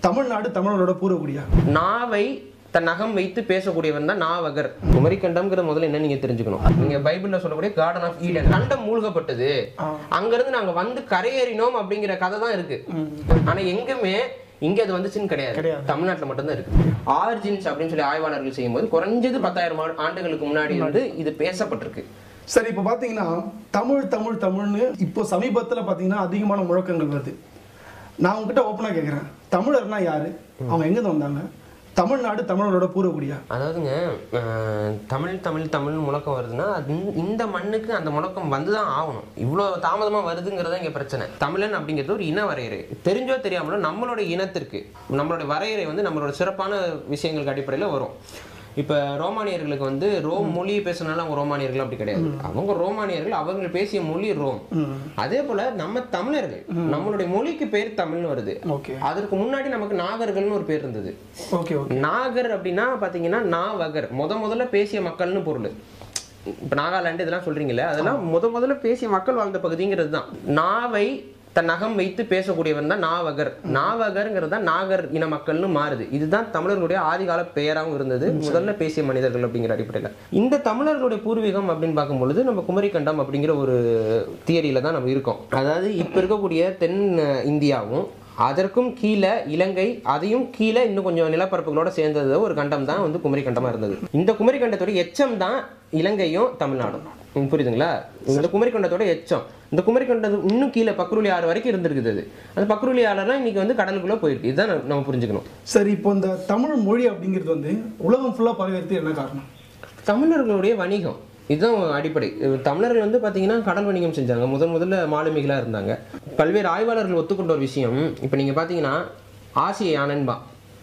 தமிழ்நாடு தமிழரோட பூர்வகுடியா நாவை தன் நகம் வைத்து பேசக்கூடியவன் தான் நாவகர் குமரிக்கண்டம்ங்கிறது முதல்ல என்ன நீங்க தெரிஞ்சுக்கணும் நீங்க பைபிள்ல சொல்லக்கூடிய கார்டன் ஆஃப் ஈடன் கண்டம் மூழ்கப்பட்டது அங்கிருந்து நாங்க வந்து கரையேறினோம் அப்படிங்கிற கதை தான் இருக்கு ஆனா எங்குமே இங்க அது வந்துச்சுன்னு கிடையாது கிடையாது. தமிழ்நாட்டுல மட்டும்தான் இருக்கு ஆர்ஜின்ஸ் அப்படின்னு சொல்லி ஆய்வாளர்கள் செய்யும்போது குறைஞ்சது பத்தாயிரம் ஆண்டு- ஆண்டுகளுக்கு முன்னாடி வந்து இது பேசப்பட்டிருக்கு சரி இப்போ பார்த்தீங்கன்னா தமிழ் தமிழ் தமிழ்னு இப்போ சமீபத்தில் பார்த்தீங்கன்னா அதிகமான முழக்கங்கள் வருது நான் உங்ககிட்ட ஓப்பனாக கேட்குறேன் தமிழர்னா யாரு அவங்க எங்கேருந்து வந்தாங்க தமிழ்நாடு தமிழரோட பூர்வகுடியா அதாவதுங்க அஹ், தமிழ் தமிழ் தமிழ் முழக்கம் வருதுன்னா அது இந்த- இந்த மண்ணுக்கு அந்த முழக்கம் வந்துதான் ஆகணும் இவ்வளோ தாமதமா வருதுங்கிறது இங்க பிரச்சனை தமிழன் அப்படிங்கிறது ஒரு இன வரையறை தெரிஞ்சோ தெரியாமலோ நம்மளோட இனத்திற்கு நம்மளோட வரையறை வந்து நம்மளோட சிறப்பான விஷயங்களுக்கு அடிப்படையில் வரும் இப்போ ரோமானியர்களுக்கு வந்து ரோம் மொழி பேசுனால அவங்க ரோமானியர்கள் அப்படி கிடையாது அவங்க ரோமானியர்கள் அவங்க பேசிய மொழி ரோம் அதே போல நம்ம தமிழர்கள் நம்மளுடைய மொழிக்கு பேர் தமிழ்னு வருது ஓகே அதற்கு முன்னாடி நமக்கு நாகர்கள்னு ஒரு பேர் இருந்தது ஓகே ஓகே நாகர் அப்படின்னா பாத்தீங்கன்னா நாவகர் முத முதல்ல பேசிய மக்கள்னு பொருள் இப்போ நாகாலாந்து இதெல்லாம் சொல்றீங்கல்ல அதெல்லாம் முத முதல்ல பேசிய மக்கள் வாழ்ந்த பகுதிங்கிறது தான் நாவை தன் நகம் வைத்து பேசக்கூடியவன் தான் நாவகர் நாவகர்ங்கிறது தான் நாகர் இன மக்கள்னு மாறுது இதுதான் தமிழர்களுடைய ஆதிகால பெயராகவும் இருந்தது முதல்ல பேசிய மனிதர்கள் அப்படிங்கிற அடிப்படையில் இந்த தமிழர்களுடைய பூர்வீகம் அப்படின்னு பார்க்கும்பொழுது நம்ம குமரிக்கண்டம் அப்படிங்கிற ஒரு தியரியில தான் நம்ம இருக்கோம் அதாவது இப்போ இருக்கக்கூடிய தென் அஹ், இந்தியாவும் அதற்கும் கீழே இலங்கை அதையும் கீழே இன்னும் கொஞ்சம் நிலப்பரப்புகளோட சேர்ந்தது ஒரு கண்டம் தான் வந்து குமரி கண்டமா இருந்தது இந்த குமரி கண்டத்தோட எச்சம் தான் இலங்கையும் தமிழ்நாடும் உம் புரியுதுங்களா இந்த குமரி கண்டத்தோட எச்சம் இந்த குமரி கண்டம் இன்னும் கீழே பக்ருளி ஆறு வரைக்கும் இருந்திருக்குது அது அந்த பக்ருளி ஆறுலாம் இன்னைக்கு வந்து கடலுக்குள்ள போயிருக்கு இதுதான் நம்ம- நம்ம புரிஞ்சுக்கணும் சரி இப்போ இந்த தமிழ் மொழி அப்படிங்கிறது வந்து உலகம் ஃபுல்லாக பரவிறது என்ன காரணம் தமிழர்களுடைய வணிகம் இதுதான் அடிப்படை தமிழர்கள் வந்து பார்த்தீங்கன்னா கடல் வணிகம் செஞ்சாங்க முதன் முதல்ல மாலுமிகளாக இருந்தாங்க பல்வேறு ஆய்வாளர்கள் ஒத்துக்கொண்ட ஒரு விஷயம் இப்போ நீங்கள் பார்த்தீங்கன்னா ஆசிய யானைன்பா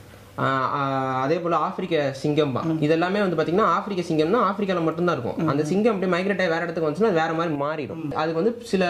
ஆஹ் ஆஹ் அதே போல் ஆப்பிரிக்க சிங்கம்பா இதெல்லாமே வந்து பார்த்தீங்கன்னா ஆப்பிரிக்க சிங்கம்னா ஆப்பிரிக்காவில் மட்டும்தான் இருக்கும் அந்த சிங்கம் அப்படியே மைக்ரேட் ஆகி வேற இடத்துக்கு வந்துச்சுன்னா அது வேற மாதிரி மாறிடும் அதுக்கு வந்து சில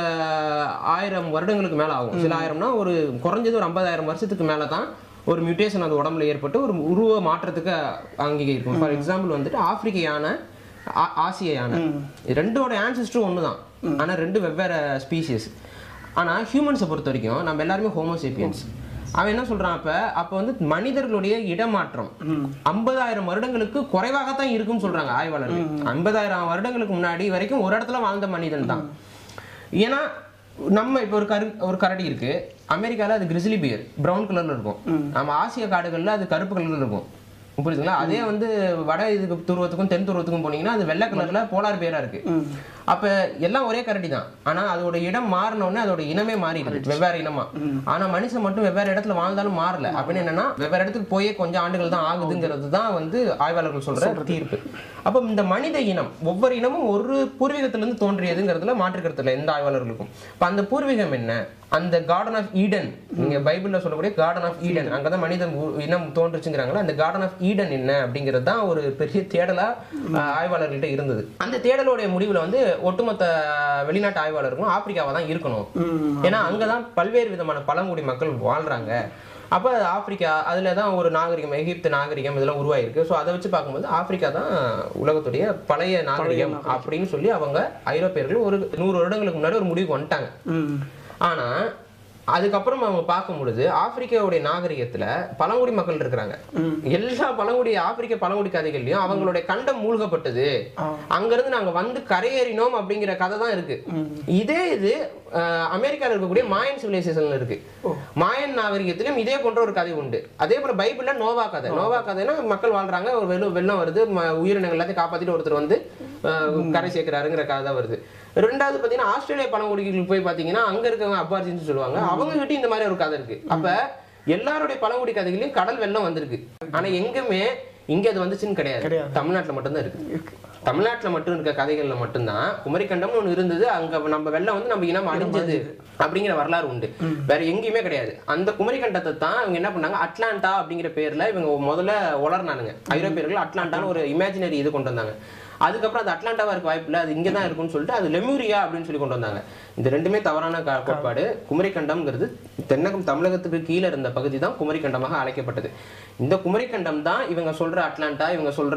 ஆயிரம் வருடங்களுக்கு மேலே ஆகும் சில ஆயிரம்னா ஒரு குறைஞ்சது ஒரு ஐம்பதாயிரம் வருஷத்துக்கு மேலே தான் ஒரு மியூட்டேஷன் அது உடம்புல ஏற்பட்டு ஒரு உருவ மாற்றத்துக்கு அங்கீகரிக்கும் ஃபார் எக்ஸாம்பிள் வந்துட்டு ஆப்பிரிக்க யானை ஆ- ஆசிய யானை இது ரெண்டோட ஆன்சிஸ்டரும் ஒன்று தான் ஆனால் ரெண்டு வெவ்வேறு ஸ்பீசிஸ் ஆனால் ஹியூமன்ஸை பொறுத்த வரைக்கும் நம்ம எல்லாருமே ஹோமோசேப்பியன்ஸ் அவன் என்ன சொல்றான் அப்ப அப்ப வந்து மனிதர்களுடைய இடமாற்றம் ஐம்பதாயிரம் வருடங்களுக்கு குறைவாகத்தான் இருக்கும்னு சொல்றாங்க ஆய்வாளர்கள் ஐம்பதாயிரம் வருடங்களுக்கு முன்னாடி வரைக்கும் ஒரு இடத்துல வாழ்ந்த மனிதன் தான் ஏன்னா நம்ம இப்போ ஒரு கரு ஒரு கரடி இருக்கு அமெரிக்கால அது கிரிசிலி பியர் பிரவுன் கலர்ல இருக்கும் நம்ம ஆசிய காடுகள்ல அது கருப்பு கலர்ல இருக்கும் புரியுதுங்களா அதே வந்து வட இதுக்கு துருவத்துக்கும் தென் துருவத்துக்கும் போனீங்கன்னா அது வெள்ளை கலர்ல போலார் பேரா இருக்கு அப்ப எல்லாம் ஒரே கரடி தான் ஆனா அதோட இடம் மாறின உடனே அதோட இனமே மாறிடுது வெவ்வேறு இனமா ஆனா மனுஷன் மட்டும் வெவ்வேறு இடத்துல வாழ்ந்தாலும் மாறல அப்படின்னு என்னன்னா வெவ்வேறு இடத்துக்கு போயே கொஞ்சம் ஆண்டுகள் தான் ஆகுதுங்கிறது தான் வந்து ஆய்வாளர்கள் சொல்ற தீர்ப்பு அப்ப இந்த மனித இனம் ஒவ்வொரு இனமும் ஒரு பூர்வீகத்திலிருந்து தோன்றியதுங்கிறதுல மாற்றுக்கிறது இல்லை எந்த ஆய்வாளர்களுக்கும் இப்ப அந்த பூர்வீகம் என்ன அந்த கார்டன் ஆஃப் ஈடன் நீங்க பைபிள்ல சொல்லக்கூடிய கார்டன் ஆஃப் ஈடன் அங்கதான் மனித உ- இனம் தோன்றுச்சுங்கிறாங்களா அந்த கார்டன் ஆஃப் ஈடன் என்ன அப்படிங்கிறது தான் ஒரு பெரிய தேடலா ஆஹ், ஆய்வாளர்கள்ட்ட இருந்தது அந்த தேடலோடைய முடிவுல வந்து ஒட்டுமொத்த வெளிநாட்டு ஆய்வாளர்களும் ஆப்பிரிக்காவா தான் இருக்கணும் ஏன்னா அங்கதான் பல்வேறு விதமான பழங்குடி மக்கள் வாழ்றாங்க அப்ப ஆப்பிரிக்கா அதுல தான் ஒரு நாகரிகம் எகிப்து நாகரிகம் இதெல்லாம் உருவாயிருக்கு ஸோ அதை வச்சு பார்க்கும்போது ஆப்பிரிக்கா தான் உலகத்துடைய பழைய நாகரிகம் அப்படின்னு சொல்லி அவங்க ஐரோப்பியர்கள் ஒரு நூறு வருடங்களுக்கு முன்னாடி ஒரு முடிவுக்கு வந்துட்டாங்க ம் ஆனா அதுக்கப்புறம் அவங்க பார்க்கும் பொழுது ஆப்பிரிக்காவுடைய நாகரிகத்துல பழங்குடி மக்கள் இருக்கிறாங்க எல்லா பழங்குடி ஆப்பிரிக்க பழங்குடி கதைகள்லயும் அவங்களுடைய கண்டம் மூழ்கப்பட்டது அங்கிருந்து நாங்க வந்து கரையேறினோம் அப்படிங்கிற கதை தான் இருக்கு இதே இது அஹ், அமெரிக்கால இருக்கக்கூடிய மாயன் சிவிலைசேஷன்ல இருக்கு மாயன் நாகரிகத்திலும் இதே போன்ற ஒரு கதை உண்டு அதே போல பைபிள்ல நோவா கதை நோவா கதைனா மக்கள் வாழ்றாங்க ஒரு வெள்ளம் வெள்ளம் வருது ம- உயிரினங்கள் எல்லாத்தையும் காப்பாத்திட்டு ஒருத்தர் வந்து அஹ், கரை சேர்க்கிறாருங்கிற கதை தான் வருது ரெண்டாவது பாத்தீங்கன்னா ஆஸ்திரேலியா பழங்குடிகளுக்கு போய் பாத்தீங்கன்னா அங்க இருக்கவங்க அப்பார்ஜின்னு சொல்லுவாங்க அவங்க கிட்ட இந்த மாதிரி ஒரு கதை இருக்கு அப்ப எல்லாருடைய பழங்குடி கதைகளையும் கடல் வெள்ளம் வந்திருக்கு ஆனா எங்குமே இங்க அது வந்துச்சுன்னு கிடையாது கிடையாது. தமிழ்நாட்டுல மட்டும்தான் இருக்கு தமிழ்நாட்டுல மட்டும் இருக்க கதைகள்ல மட்டும்தான் குமரிக்கண்டம்னு ஒண்ணு இருந்தது அங்க நம்ம வெள்ளம் வந்து நம்ம இனம் அழிஞ்சது அப்படிங்கிற வரலாறு உண்டு வேற எங்கேயுமே கிடையாது அந்த குமரிக்கண்டத்தை தான் இவங்க என்ன பண்ணாங்க அட்லாண்டா அப்படிங்கிற பேர்ல இவங்க முதல்ல உளர்னானுங்க ஐரோப்பியர்கள் அட்லாண்டான்னு ஒரு இமேஜினரி இது கொண்டு வந்தாங்க அதுக்கப்புறம் அது அட்லாண்டாவா இருக்க வாய்ப்பு இல்லை அது இங்கே தான் இருக்கும்னு சொல்லிட்டு அது லெமூரியா அப்படின்னு சொல்லி கொண்டு வந்தாங்க இந்த ரெண்டுமே தவறான க- கோட்பாடு குமரிக்கண்டம்ங்கிறது தென்னகம் தமிழகத்துக்கு கீழே இருந்த பகுதி தான் குமரிக்கண்டமாக அழைக்கப்பட்டது இந்த குமரிக்கண்டம் தான் இவங்க சொல்ற அட்லாண்டா இவங்க சொல்ற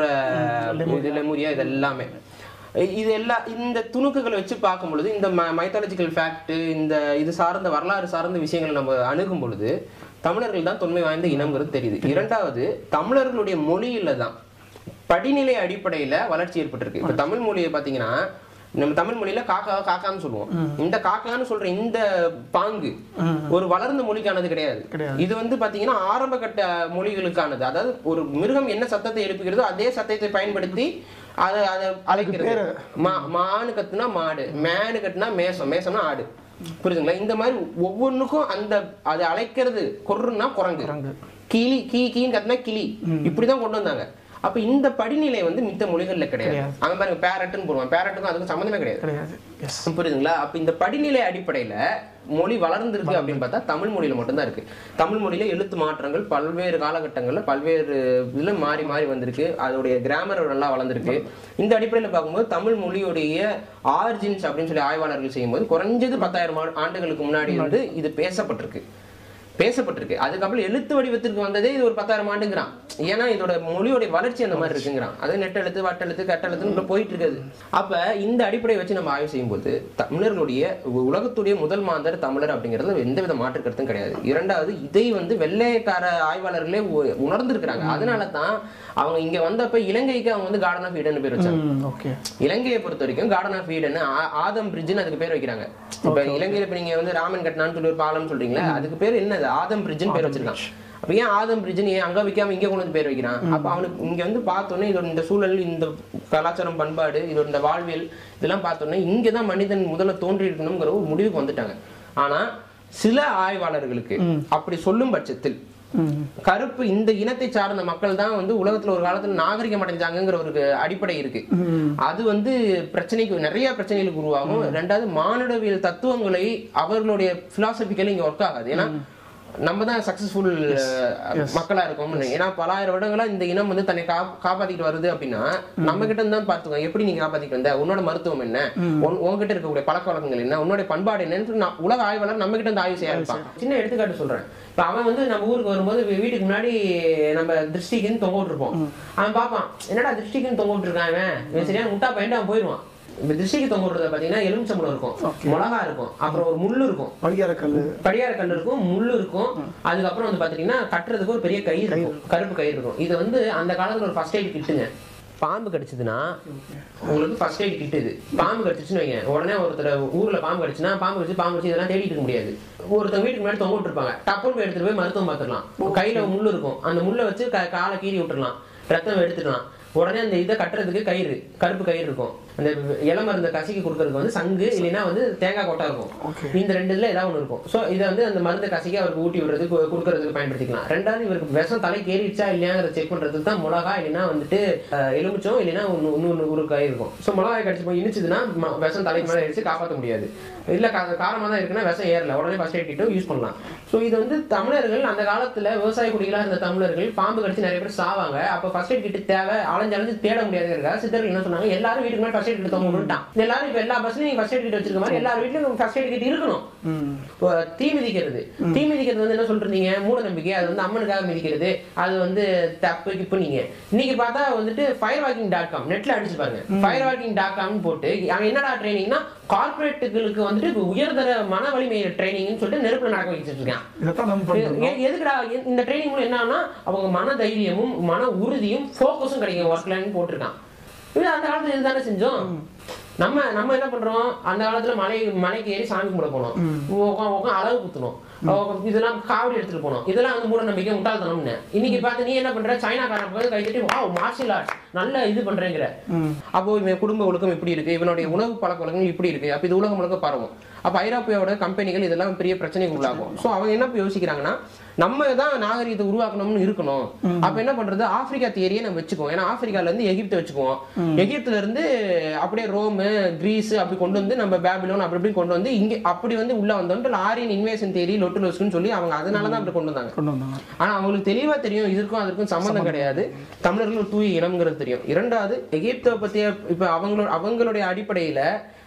இது லெமூரியா இது எல்லாமே இது எல்லா இந்த துணுக்குகளை வச்சு பார்க்கும் பொழுது இந்த மைத்தாலஜிக்கல் ஃபேக்ட் இந்த இது சார்ந்த வரலாறு சார்ந்த விஷயங்களை நம்ம அணுகும் பொழுது தமிழர்கள் தான் தொன்மை வாய்ந்த இனம்ங்கிறது தெரியுது இரண்டாவது தமிழர்களுடைய மொழியில தான் படிநிலை அடிப்படையில வளர்ச்சி ஏற்பட்டிருக்கு இப்ப தமிழ் மொழியை பாத்தீங்கன்னா நம்ம தமிழ் மொழியில காக்கா காக்கான்னு சொல்லுவோம் இந்த காக்கான்னு சொல்ற இந்த பாங்கு ஒரு வளர்ந்த மொழிக்கானது கிடையாது கிடையாது. இது வந்து பாத்தீங்கன்னா ஆரம்ப கட்ட மொழிகளுக்கானது அதாவது ஒரு மிருகம் என்ன சத்தத்தை எழுப்புகிறதோ அதே சத்தத்தை பயன்படுத்தி அதை அதை அழைக்கிறது மா மானு கத்துனா மாடு மேனு கத்துனா மேசம் மேசம்னா ஆடு புரியுதுங்களா இந்த மாதிரி ஒவ்வொன்றுக்கும் அந்த அதை அழைக்கிறது கொர்ருன்னா குரங்கு கிளி கீ கீன்னு கத்துனா கிளி இப்படிதான் கொண்டு வந்தாங்க அப்ப இந்த படிநிலை வந்து மித்த மொழிகள்ல கிடையாது அவன் பாருங்க பேரட்னு போடுவான் பேரட்டுக்கும் அதுக்கும் சம்மந்தமே கிடையாது கிடையாது எஸ் புரியுதுங்களா அப்ப இந்த படிநிலை அடிப்படையில மொழி வளர்ந்துருக்கு அப்படின்னு பார்த்தா தமிழ் மொழியில மட்டும்தான் இருக்கு தமிழ் மொழியில எழுத்து மாற்றங்கள் பல்வேறு காலகட்டங்கள்ல பல்வேறு இதுல மாறி மாறி வந்திருக்கு அதோடைய கிராமர் நல்லா வளர்ந்துருக்கு இந்த அடிப்படையில பார்க்கும்போது தமிழ் மொழியுடைய ஆரிஜின்ஸ் அப்படின்னு சொல்லி ஆய்வாளர்கள் செய்யும்போது குறைஞ்சது பத்தாயிரம் ஆண்டு- ஆண்டுகளுக்கு முன்னாடி வந்து இது பேசப்பட்டிருக்கு பேசப்பட்டிருக்கு அதுக்கப்புறம் எழுத்து வடிவத்திற்கு வந்ததே இது ஒரு பத்தாயிரம் ஆண்டுங்கிறான் ஏன்னா இதோட மொழியோட வளர்ச்சி அந்த மாதிரி இருக்குங்கிறான் அது நெட்டெழுத்து வட்டெழுத்து கட்டெழுத்துன்னு போயிட்டு இருக்குது அப்ப இந்த அடிப்படையை வச்சு நம்ம ஆய்வு செய்யும்போது தமிழர்களுடைய உ- உலகத்துடைய முதல் மாந்தர் தமிழர் அப்படிங்கிறதுல எந்தவித மாற்று கருத்தும் கிடையாது இரண்டாவது இதை வந்து வெள்ளைக்கார ஆய்வாளர்களே உ- உணர்ந்திருக்கிறாங்க அதனால தான் அவங்க இங்க வந்தப்ப இலங்கைக்கு அவங்க வந்து கார்டன் ஆஃப் ஈடன் பேர் வச்சாங்க ம் ஓகே இலங்கையை பொறுத்த வரைக்கும் கார்டன் ஆஃப் ஈடன் ஆதம் பிரிட்ஜ்னு அதுக்கு பேர் வைக்கிறாங்க இப்ப இலங்கையில இப்ப நீங்க வந்து ராமன் கட்டினான்னு சொல்லி ஒரு பாலம் சொல்றீங்களா அதுக்கு பேர் என்னது ஆதம் பிரிட்ஜ்னு பேர் வச்சிருக்கான் அப்ப ஏன் ஆதம் பிரிட்ஜ்னு ஏன் அங்க வைக்காம இங்க கொண்டு வந்து பேர் வைக்கிறான் அப்ப அவனுக்கு இங்க வந்து பார்த்தோன்னே இதோட இந்த சூழல் இந்த கலாச்சாரம் பண்பாடு இதோட இந்த வாழ்வியல் இதெல்லாம் பார்த்தோன்னே இங்க தான் மனிதன் முதல்ல தோன்றி இருக்கணுங்கிற ஒரு முடிவுக்கு வந்துட்டாங்க ஆனா சில ஆய்வாளர்களுக்கு அப்படி சொல்லும் பட்சத்தில் ம் கருப்பு இந்த இனத்தை சார்ந்த மக்கள் தான் வந்து உலகத்துல ஒரு காலத்துல நாகரிகம் அடைஞ்சாங்கங்கிற ஒரு அடிப்படை இருக்கு அது வந்து பிரச்சனைக்கு நிறைய பிரச்சனைகளுக்கு உருவாகும் ரெண்டாவது மானுடவியல் தத்துவங்களை அவர்களுடைய பிலாசபிக்கல் இங்க ஒர்க் ஆகாது ஏன்னா நம்ம தான் சக்சஸ்ஃபுல் மக்களா இருக்கோம் ஏன்னா பலாயிரம் வருடங்களா இந்த இனம் வந்து தன்னை கா- காப்பாத்திட்டு வருது அப்படின்னா நம்ம கிட்ட இருந்து தான் பார்த்துக்கோ எப்படி நீங்க காப்பாத்திட்டு வந்த உன்னோட மருத்துவம் என்ன உன்- உன்கிட்ட இருக்கக்கூடிய பழக்க வழக்கங்கள் என்ன உன்னோட பண்பாடு என்னன்னு நான் உலக ஆய்வாளர் நம்ம கிட்ட இருந்து ஆய்வு செய்ய ஆரம்பிப்பான் சின்ன எடுத்துக்காட்டு சொல்றேன் இப்ப அவன் வந்து நம்ம ஊருக்கு வரும்போது வீ- வீட்டுக்கு முன்னாடி நம்ம திருஷ்டிக்குன்னு தொங்க விட்டுருப்போம் அவன் பார்ப்பான் என்னடா திருஷ்டிக்குன்னு தொங்க விட்டுருக்கான் இவன் இவன் சரியான முட்டா பையன் அவன் போயிடுவான் இப்ப திருஷ்டிக்கு தொங்க விடுறத பாத்தீங்கன்னா எலுமிச்சம்பழம் இருக்கும் மிளகா இருக்கும் அப்புறம் ஒரு முள்ளு இருக்கும் படியார கல் படியார கல் இருக்கும் முள்ளு இருக்கும் அதுக்கப்புறம் வந்து பாத்தீங்கன்னா கட்டுறதுக்கு ஒரு பெரிய கயிறு இருக்கும் கருப்பு கயிறு இருக்கும் இது வந்து அந்த காலத்துல ஒரு ஃபர்ஸ்ட் எய்ட் கிட்டுங்க பாம்பு கடிச்சதுன்னா உங்களுக்கு ஃபர்ஸ்ட் எய்ட் கிட் இது பாம்பு கடிச்சிச்சுன்னு வைங்க உடனே ஒருத்தர் ஊர்ல பாம்பு கடிச்சுன்னா பாம்பு கடிச்சு பாம்பு கடிச்சு இதெல்லாம் தேடிட்டு இருக்க முடியாது ஒருத்தங்க வீட்டுக்கு முன்னாடி தொங்க விட்டுருப்பாங்க டப்புன்னு போய் எடுத்துட்டு போய் மருத்துவம் பார்த்துக்கலாம் கையில முள்ளு இருக்கும் அந்த முள்ளை வச்சு க- காலை கீறி விட்டுறலாம் ரத்தம் எடுத்துக்கலாம் உடனே அந்த இதை கட்டுறதுக்கு கயிறு கருப்பு கயிறு இருக்கும் அந்த இலை மருந்த கசிக்கு கொடுக்கறதுக்கு வந்து சங்கு இல்லைன்னா வந்து தேங்காய் கொட்டை இருக்கும் இந்த ரெண்டு இதுல ஏதாவது ஒன்று இருக்கும் ஸோ இதை வந்து அந்த மருந்த கசிக்கு அவருக்கு ஊட்டி விடுறது கு- கொடுக்கறதுக்கு பயன்படுத்திக்கலாம் ரெண்டாவது இவருக்கு விஷம் தலை கேறிடுச்சா இல்லையாங்கிறத செக் பண்றதுக்கு தான் மிளகா இல்லைன்னா வந்துட்டு அஹ், எலுமிச்சம் இல்லைன்னா ஒன்று இன்னொன்று ஒரு கயிறு இருக்கும் ஸோ மிளகாய் கடிச்சு போய் இனிச்சுதுன்னா ம- விஷம் தலைக்கு மேலே அடிச்சு காப்பாற்ற முடியாது இல்ல கா- காரமா தான் இருக்குன்னா விஷம் ஏறல உடனே ஃபர்ஸ்ட் எய்ட் கிட்டும் யூஸ் பண்ணலாம் ஸோ இது வந்து தமிழர்கள் அந்த காலத்துல விவசாய குடிகளா இருந்த தமிழர்கள் பாம்பு கடிச்சு நிறைய பேர் சாவாங்க அப்ப ஃபர்ஸ்ட் எய்ட் கிட் தேவை அலைஞ்சு அலைஞ்சு தேட முடியாதுங்கிறதுக்காக சித்தர்கள் என்ன சொன்னாங்க எல்லாரும் வீட்டுக்கு மேலே ஃபர்ஸ்ட் எய்ட் கிட் தொங்கிட்டான் எல்லாரும் இப்ப எல்லா பஸ்லயும் நீங்க ஃபர்ஸ்ட் எய்ட் கிட் வச்சிருக்க மாதிரி எல்லார் வீட்லயும் ஃபர்ஸ்ட் எய்ட் கிட் இருக்கணும் இப்போ தீ மிதிக்கிறது தீ மிதிக்கிறது வந்து என்ன சொல்றீங்க மூட நம்பிக்கை அது வந்து அம்மனுக்காக மிதிக்கிறது அது வந்து தப்பு கிப்பு நீங்க இன்னைக்கு பார்த்தா வந்துட்டு ஃபயர் வாக்கிங் டாட் காம் நெட்ல அடிச்சு பாருங்க ஃபயர் வாக்கிங் டாட் காம்னு போட்டு அவன் என்னடா ட்ரைனிங்னா கார்பரேட்டுகளுக்கு வந்துட்டு இப்ப உயர்தர மன வலிமை ட்ரைனிங்னு சொல்லிட்டு நெருப்புல நடக்க வச்சுட்டு இருக்கான் இதைத்தான் நம்ம பண்றோம் எ- எதுக்குடா எ- இந்த ட்ரைனிங் மூலம் என்னன்னா அவங்க மன தைரியமும் மன உறுதியும் ஃபோக்கஸும் கிடைக்கும் ஒர்க்லன்னு போட்டிருக்கான் இது அந்த காலத்துல இதுதானே செஞ்சோம் நம்ம நம்ம என்ன பண்றோம் அந்த காலத்துல மலை மலைக்கு ஏறி சாமி கும்பிட போனோம் உக்கா- உக்கா அளவு குத்தணும் உக்கா- இதெல்லாம் காவடி எடுத்துட்டு போனோம் இதெல்லாம் வந்து மூட நம்பிக்கை முட்டாள்தனம்னு இன்னைக்கு பார்த்து நீ என்ன பண்ற சைனாக்காரன் போய் கை தட்டி வா மார்ஷியல் ஆர்ட்ஸ் நல்ல இது பண்றேங்கிற அப்போ இவன் குடும்ப ஒழுக்கம் இப்படி இருக்கு இவனுடைய உணவு பழக்க வழக்கங்கள் இப்படி இருக்கு அப்ப இது உலகம் முழுக்க பரவும் அப்ப ஐரோப்பியாவோட கம்பெனிகள் இதெல்லாம் பெரிய பிரச்சனைக்கு உள்ளாகும் சோ அவங்க என்ன இப்ப யோசிக்கிறாங்கன்னா நம்ம தான் நாகரிகத்தை உருவாக்கணும்னு இருக்கணும் அப்ப என்ன பண்றது ஆப்பிரிக்கா தியரியை நம்ம வச்சுக்குவோம் ஏன்னா ஆப்பிரிக்கால இருந்து எகிப்தை வச்சுக்குவோம் எகிப்துல இருந்து அப்படியே ரோமு கிரீஸ் அப்படி கொண்டு வந்து நம்ம பேபிலோன் அப்படி இப்படி கொண்டு வந்து இங்க அப்படி வந்து உள்ள வந்தோம்ட்டு ஆரியன் இன்வேஷன் தியரி லொட்டுலோஸ்க்குன்னு சொல்லி அவங்க அதனால தான் அப்படி கொண்டு வந்தாங்க கொண்டு வந்தாங்க ஆனா அவங்களுக்கு தெளிவா தெரியும் இதற்கும் அதற்கும் சம்பந்தம் கிடையாது தமிழர்கள் ஒரு தூய இனம்ங்கிறது தெரியும் இரண்டாவது எகிப்தை பத்திய இப்ப அவங்களோட அவங்களுடைய அடிப்படையில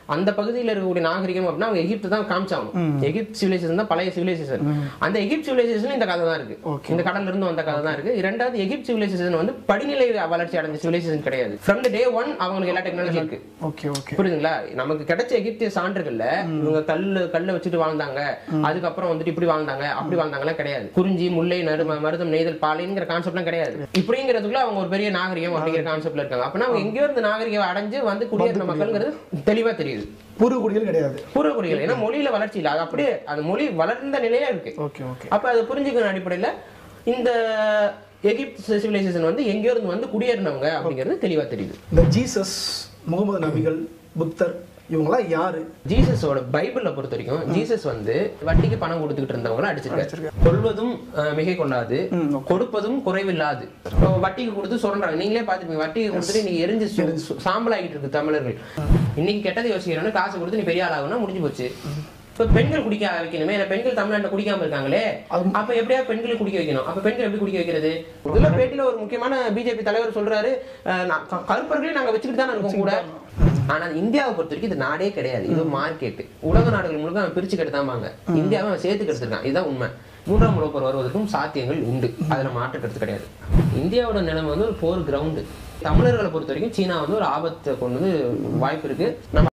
அந்த பகுதியில் இருக்கக்கூடிய நாகரிகம் அப்படின்னா அவங்க எகிப்து தான் காமிச்சாகணும் எகிப்த் சிவிலைசேஷன் தான் பழைய சிவிலைசேஷன் அந்த எகிப்த் சிவிலைசேஷன் இந்த கதை தான் இருக்கு இந்த கடல்ல இருந்து வந்த கதை தான் இருக்கு இரண்டாவது எகிப்த் சிவிலைசேஷன் வந்து படிநிலை வளர்ச்சி அடைஞ்ச சிவிலைசேஷன் கிடையாது ஃப்ரம் த டே ஒன் அவங்களுக்கு எல்லா டெக்னாலஜி இருக்கு ஓகே ஓகே புரியுதுங்களா நமக்கு கிடைச்ச எகிப்திய சான்றுகள்ல இவங்க கல்லு கல்ல வச்சுட்டு வாழ்ந்தாங்க அதுக்கப்புறம் வந்துட்டு இப்படி வாழ்ந்தாங்க அப்படி வாழ்ந்தாங்கலாம் கிடையாது குறிஞ்சி முல்லை நறு ம- மருதம் நெய்தல் பாலைங்கிற கான்செப்ட்லாம் கிடையாது இப்படிங்கிறதுக்குள்ள அவங்க ஒரு பெரிய நாகரிகம் அப்படிங்கிற கான்செப்ட்ல இருக்காங்க அப்படின்னா அவங்க எங்கேயோ இருந்து நாகரிகம் அடைஞ்சு வந்து குடியேறின மக்கள்ங்கிறது தெளிவா தெரியுது பூர்வகுடிகள் கிடையாது பூர்வக்குடிகள் ஏன்னா மொழியில வளர்ச்சி இல்லை அது அப்படியே அந்த மொழி வளர்ந்த நிலையா இருக்கு ஓகே ஓகே அப்ப அதை புரிஞ்சுக்கிற அடிப்படையில இந்த எகிப்த் சிவிலைசேஷன் வந்து எங்கேயோ இருந்து வந்து குடியேறினவங்க அப்படிங்கிறது தெளிவா தெரியுது இந்த ஜீசஸ் முகமது நபிகள் புத்தர் இவங்கெல்லாம் யாரு ஜீசஸோட பைபிளை பொறுத்த வரைக்கும் ஜீசஸ் வந்து வட்டிக்கு பணம் கொடுத்துக்கிட்டு இருந்தவங்கள அடிச்சிருக்காரு கொள்வதும் அஹ், மிகை கொள்ளாது கொடுப்பதும் குறைவில்லாது இப்போ வட்டிக்கு கொடுத்து சொல்றாங்க நீங்களே பார்த்துப்பீங்க வட்டிக்கு கொடுத்துட்டு நீங்க எரிஞ்சு சு- சு- சாம்பலாகிட்டு இருக்கு தமிழர்கள் இன்னைக்கு கெட்டதை யோசிக்கிறோன்னு காசு கொடுத்து நீ பெரிய ஆள் ஆகணும் முடிஞ்சு போச்சு இப்ப பெண்கள் குடிக்க வைக்கணுமே ஏன்னா பெண்கள் தமிழ்நாட்டுல குடிக்காம இருக்காங்களே அப்ப எப்படியா பெண்களை குடிக்க வைக்கணும் அப்ப பெண்கள் எப்படி குடிக்க வைக்கிறது இதுல பேட்டியில ஒரு முக்கியமான பிஜேபி தலைவர் சொல்றாரு அஹ், நான் க- கருப்பர்களையும் நாங்க வச்சுக்கிட்டு தான் இருக்கோம் கூட ஆனா இந்தியாவை பொறுத்த வரைக்கும் இது நாடே கிடையாது இது மார்க்கெட் உலக நாடுகள் முழுக்க அவன் பிரிச்சு கெடுத்தாமாங்க இந்தியாவை அவன் சேர்த்து கெடுத்திருக்கான் இதுதான் உண்மை மூன்றாம் உலகப் போர் வருவதற்கும் சாத்தியங்கள் உண்டு அதுல மாற்று கருத்து கிடையாது இந்தியாவோட நிலைமை வந்து ஒரு போர் கிரவுண்டு தமிழர்களை பொறுத்த வரைக்கும் சீனா வந்து ஒரு ஆபத்தை கொண்டு வந்து வாய்ப்பு இருக்கு நம்ம